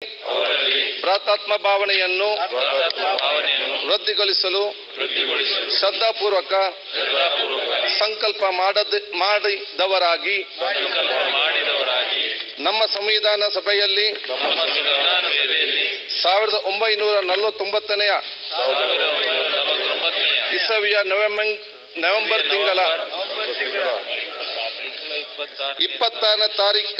ಅವರಲ್ಲಿ ಭ್ರಾತಾತ್ಮ ಭಾವನೆಯನ್ನು ಭಾರತದ ಭಾವನೆಯನ್ನು ವೃದ್ಧಿಗೊಳಿಸಲು ವೃದ್ಧಿಗೊಳಿಸಲು ಶ್ರದ್ಧಾಪೂರ್ವಕ ಶ್ರದ್ಧಾಪೂರ್ವಕ ಸಂಕಲ್ಪ ಮಾಡದ ಮಾಡಿದವರಾಗಿ ಸಂಕಲ್ಪ ಮಾಡಿದವರಾಗಿ ನಮ್ಮ ಸಂವಿಧಾನ ಸಭೆಯಲ್ಲಿ ನಮ್ಮ ಸಂವಿಧಾನ ಸೇವೆಯಲ್ಲಿ ಸಾವಿರದ ಒಂಬೈನೂರ ನಲವತ್ತೊಂಬತ್ತನೆಯ ಸಾವಿರದ ಒಂಬೈನೂರ ನಲವತ್ತೊಂಬತ್ತನೆಯ ಇಸವಿಯ ನವೆಂಬರ್ ನವೆಂಬರ್ ತಿಂಗಳ ಇಪ್ಪತ್ತಾರನೇ ತಾರೀಕ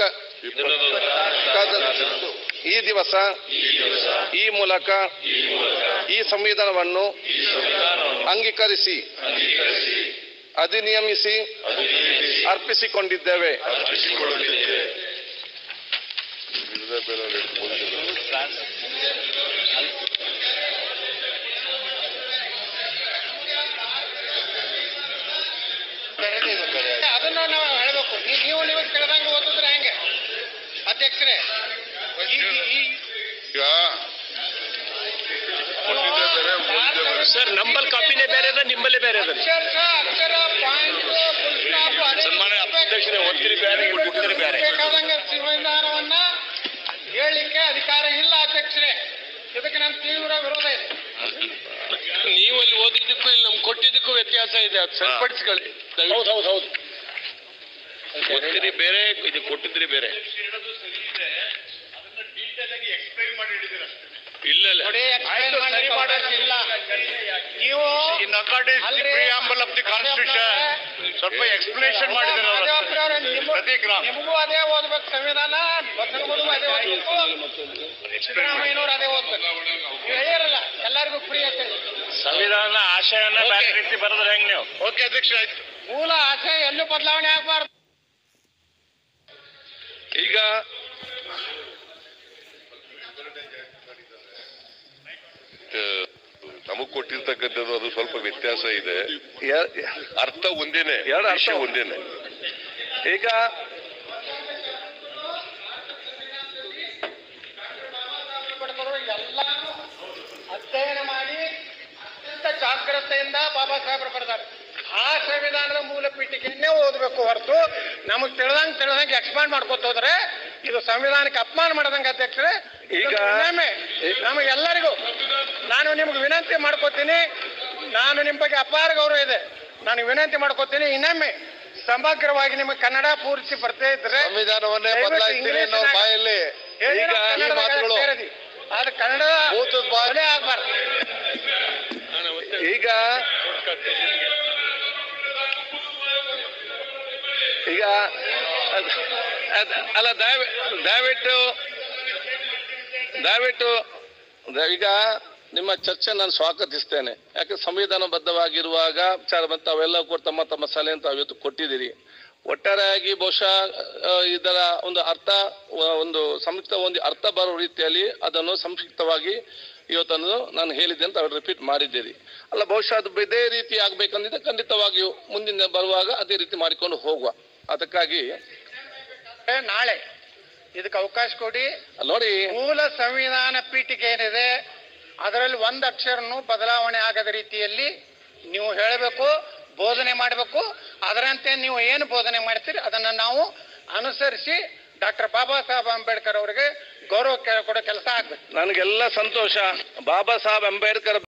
ಈ ದಿವಸ ಈ ಮೂಲಕ ಈ ಸಂವಿಧಾನವನ್ನು ಅಂಗೀಕರಿಸಿ ಅಧಿನಿಯಮಿಸಿ ಅರ್ಪಿಸಿಕೊಂಡಿದ್ದೇವೆ ಅರ್ಪಿಸಿಕೊಳ್ಳುತ್ತಿದ್ದೇವೆ ಅದನ್ನ ನಾವು ಹೇಳಬೇಕು ನೀವು ನೀವು ತಿಳಿದಂಗೆ ಓದಿದ್ರೆ ಹೆಂಗೆ ಅಧ್ಯಕ್ಷರೇ ಈ- ಈ- ಈ- ಈಗ ಕೊಟ್ಟಿದ್ದೇ ಬೇರೆ, ಓದಿದ್ದೇ ಬೇರೆ. ಸರ್ ನಂಬಲ್ ಕಾಪಿನೇ ಬೇರೆ ಅದ ನಿಮ್ಮಲ್ಲೇ ಬೇರೆ ಅದ ಅಕ್ಷರಶಃ ಅಕ್ಷರ ಪಾಯಿಂಟ್ ಫುಲ್ ಸ್ಟಾಪ್ ಅದೇ ಸನ್ಮಾನ್ಯ ಅಧ್ಯಕ್ಷರೇ, ಒತ್ತಿರಿ ಬೇರೆ, ಇವ್ರು ಕೊಟ್ಟಿರಿ ಬೇರೆ. ಬೇಕಾದಂಗೆ ಸಂವಿಧಾನವನ್ನ ಹೇಳಲಿಕ್ಕೆ ಅಧಿಕಾರ ಇಲ್ಲ ಅಧ್ಯಕ್ಷರೇ ಇದಕ್ಕೆ ನಮ್ಮ ತೀವ್ರ ವಿರೋಧ ಇದೆ ನೀವು ಅಲ್ಲಿ ಓದಿದ್ದಕ್ಕೂ ಇಲ್ಲಿ ನಮ್ಗೆ ಕೊಟ್ಟಿದ್ದಕ್ಕೂ ವ್ಯತ್ಯಾಸ ಇದೆ ಅದು ಸರಿಪಡಿಸ್ಕೊಳ್ಳಿ ಹೌದು ಹೌದು ಹೌದು ಒತ್ತಿರಿ ಬೇರೆ ಇದು ಕೊಟ್ಟಿದ್ರಿ ಬೇರೆ ಇಲ್ಲ ಇಲ್ಲ ನೋಡಿ explain ಮಾಡ್ಲಿಕ್ಕೆ ಅವಕಾಶ ಇಲ್ಲ ನೀವು In accordance with the ಅಲ್ರಿ, preamble of the constitution, ಸ್ವಲ್ಪ explanation ಮಾಡಿದ್ದಾರೆ ಅವ್ರು ಅಷ್ಟೇ. ಮಾದೇವಪ್ಪನವ್ರೆ, ನಿಮಗೂ- ಪ್ರತಿಗ್ರಾಮ್. ನಿಮಗೂ ಅದೇ ಓದ್ಬೇಕು ಸಂವಿಧಾನ ಬಸವನಗುಡಿಗೂ ಅದೇ ಓದ್ಬೇಕು ಸಿದ್ದರಾಮಯ್ಯನವ್ರು ಅದೇ ಓದ್ಬೇಕು ನೀವು ಹೇಳಿರಲ್ಲ ಎಲ್ಲರಿಗೂ ಫ್ರೀ ಅಂತ ಹೇಳಿ. ಸಂವಿಧಾನ ಆಶಯನ ಬೇರೆ ರೀತಿ ಬರೆದ್ರೆ ಹೆಂಗ್ ನೀವು ಓಕೆ ಅಧ್ಯಕ್ಷ ಆಯ್ತು ಮೂಲ ಆಶಯ ಎಲ್ಲೂ ಬದಲಾವಣೆ ಆಗಬಾರ್ದು ಈಗ ನಮಗ್ ಕೊಟ್ಟಿರ್ತಕ್ಕಂಥದ್ದು ಅದು ಸ್ವಲ್ಪ ವ್ಯತ್ಯಾಸ ಇದೆ ಎ- ಅರ್ಥ ಒಂದೇನೆ ಎರಡು ಅರ್ಥ ವಿಷಯ ಒಂದೇನೆ ಈಗ ಪಡೆದರು ಎಲ್ಲರೂ ಅಧ್ಯಯನ ಮಾಡಿ ಅತ್ಯಂತ ಜಾಗ್ರತೆಯಿಂದ ಬಾಬಾ ಸಾಹೇಬರು ಬರೆದಾರೆ ಆ ಸಂವಿಧಾನದ ಮೂಲ ಪೀಠಿಕೆಯನ್ನೇ ಓದಬೇಕು ಹೊರತು ನಮಗೆ ತಿಳಿದಂಗೆ ತಿಳಿದಂಗೆ ಎಕ್ಸ್ಪಾಂಡ್ ಮಾಡ್ಕೊತ ಹೋದ್ರೆ ಇದು ಸಂವಿಧಾನಕ್ಕೆ ಅಪಮಾನ ಮಾಡದಂಗೆ ಅಧ್ಯಕ್ಷರೇ ಈಗ- ಈಗ ನಮಗೆಲ್ಲರಿಗೂ ನಾನು ನಿಮ್ಗೆ ವಿನಂತಿ ಮಾಡ್ಕೋತೀನಿ ನಾನು ನಿಮ್ಮ ಬಗ್ಗೆ ಅಪಾರ ಗೌರವ ಇದೆ ನಾನು ವಿನಂತಿ ಮಾಡ್ಕೋತೀನಿ ಇನ್ನೊಮ್ಮೆ ಸಮಗ್ರವಾಗಿ ನಿಮಗೆ ಕನ್ನಡ ಪೂರ್ತಿ ಬರ್ತಾ ಇದ್ರೆ ಸಂವಿಧಾನವನ್ನೇ ದಯವಿಟ್ಟು ಬದಲಾಯಿಸ್ತೀನಿ ಅನ್ನೋ ಇಂಗ್ಲಿಷ್ನಾಗ- ಬಾಯಲ್ಲಿ ಈಗ ಈಗ ಈ ಮಾತುಗಳು ಅದು ಕನ್ನಡ ಭೂತದ ಬಾ- ಕೊಲೆ ಆಗ್ಬಾರ್ದು ಈಗ ಈಗ ಅದ್- ಅದ್- ಅಲ್ಲ ದಯವಿ ದಯವಿಟ್ಟು ದಯವಿಟ್ಟು ದ- ಈಗ ನಿಮ್ಮ ಚರ್ಚೆ ನಾನು ಸ್ವಾಗತಿಸ್ತೇನೆ ಯಾಕೆ ಸಂವಿಧಾನಬದ್ಧವಾಗಿರುವಾಗ ವಿಚಾರ ಮತ್ತು ಅವೆಲ್ಲ ಕೂಡ ತಮ್ಮ ತಮ್ಮ ಸಲಹೆ ಅಂತ ಇವತ್ತು ಕೊಟ್ಟಿದ್ದೀರಿ ಒಟ್ಟಾರೆಯಾಗಿ ಬಹುಶಃ ಆ, ಇದರ ಒಂದು ಅರ್ಥ ವ- ಒಂದು ಸಂಯುಕ್ತ ಒಂದು ಅರ್ಥ ಬರೋ ರೀತಿಯಲ್ಲಿ ಅದನ್ನು ಸಂಕ್ಷಿಪ್ತವಾಗಿ ಇವತ್ತನ್ನು ನಾನು ಹೇಳಿದ್ದೆ ಅಂತ ಅವ್ರು ರಿಪೀಟ್ ಮಾಡಿದ್ದೀರಿ ಅಲ್ಲ ಬಹುಶಃ ಅದು ಇದೇ ರೀತಿ ಆಗ್ಬೇಕಂದಿದ್ರೆ ಖಂಡಿತವಾಗಿಯೂ ಮುಂದಿನ ಬರುವಾಗ ಅದೇ ರೀತಿ ಮಾಡಿಕೊಂಡು ಹೋಗುವ ಅದಕ್ಕಾಗಿ ಏ, ನಾಳೆ ಇದಕ್ಕೆ ಅವಕಾಶ ಕೊಡಿ ನೋಡಿ ಮೂಲ ಸಂವಿಧಾನ ಪೀಠಿಕೆ ಏನಿದೆ ಅದರಲ್ಲಿ ಒಂದು ಅಕ್ಷರನು ಬದಲಾವಣೆ ಆಗದ ರೀತಿಯಲ್ಲಿ ನೀವು ಹೇಳಬೇಕು ಬೋಧನೆ ಮಾಡಬೇಕು ಅದರಂತೆ ನೀವು ಏನು ಬೋಧನೆ ಮಾಡ್ತೀರಿ ಅದನ್ನು ನಾವು ಅನುಸರಿಸಿ ಡಾಕ್ಟರ್ ಬಾಬಾ ಸಾಹೇಬ್ ಅಂಬೇಡ್ಕರ್ ಅವರಿಗೆ ಗೌರವ ಕೆ- ಕೊಡೋ ಕೆಲಸ ಆಗ್ಬೇಕು ನನಗೆಲ್ಲ ಸಂತೋಷ ಬಾಬಾ ಸಾಹೇಬ್ ಅಂಬೇಡ್ಕರ್